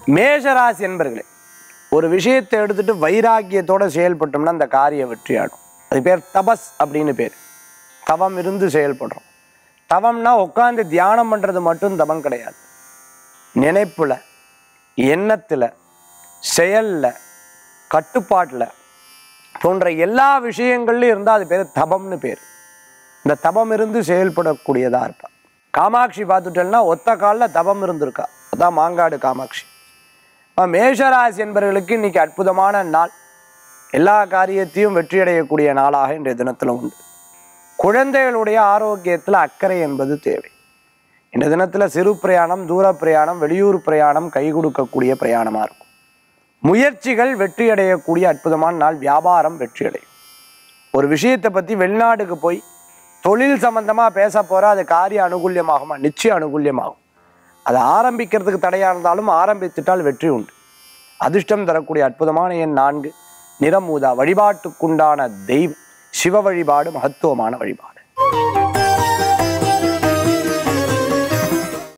மேஷராசி என்பர்களே ஒரு விஷயத்தை எடுத்துட்டு வைராக்கியத்தோட செயல்பட்டோம்னா அந்த காரிய வெற்றியாடும் அது பேர் தபஸ் அப்படின்னு பேர் தவம் இருந்து செயல்படுறோம் தவம்னா உட்காந்து தியானம் பண்றது மட்டும் தவம் கிடையாது நினைப்புல எண்ணத்துல செயல்ல கட்டுப்பாட்டுல போன்ற எல்லா விஷயங்கள்லையும் இருந்தால் அது பேர் தபம்னு பேர் இந்த தபம் இருந்து செயல்படக்கூடியதா இருப்பா காமாட்சி பார்த்துட்டேன்னா ஒத்த காலில் தபம் இருந்திருக்கா அதான் மாங்காடு காமாட்சி அப்ப மேஷராசி என்பவர்களுக்கு இன்னைக்கு அற்புதமான நாள் எல்லா காரியத்தையும் வெற்றியடையக்கூடிய நாளாக இன்றைய தினத்தில் உண்டு குழந்தைகளுடைய ஆரோக்கியத்தில் அக்கறை என்பது தேவை இந்த தினத்தில் சிறு பிரயாணம் தூர பிரயாணம் வெளியூர் பிரயாணம் கை கொடுக்கக்கூடிய பிரயாணமாக இருக்கும் முயற்சிகள் வெற்றியடையக்கூடிய அற்புதமான நாள் வியாபாரம் வெற்றியடையும் ஒரு விஷயத்தை பற்றி வெளிநாட்டுக்கு போய் தொழில் சம்பந்தமாக பேச போகிற அது காரிய அனுகூல்யமாகுமா நிச்சயம் அனுகூல்யமாகும் அதை ஆரம்பிக்கிறதுக்கு தடையாக இருந்தாலும் ஆரம்பித்துட்டால் வெற்றி உண்டு அதிர்ஷ்டம் தரக்கூடிய அற்புதமான எண் நான்கு நிறமூதா வழிபாட்டுக்குண்டான தெய்வம் சிவ வழிபாடு மகத்துவமான வழிபாடு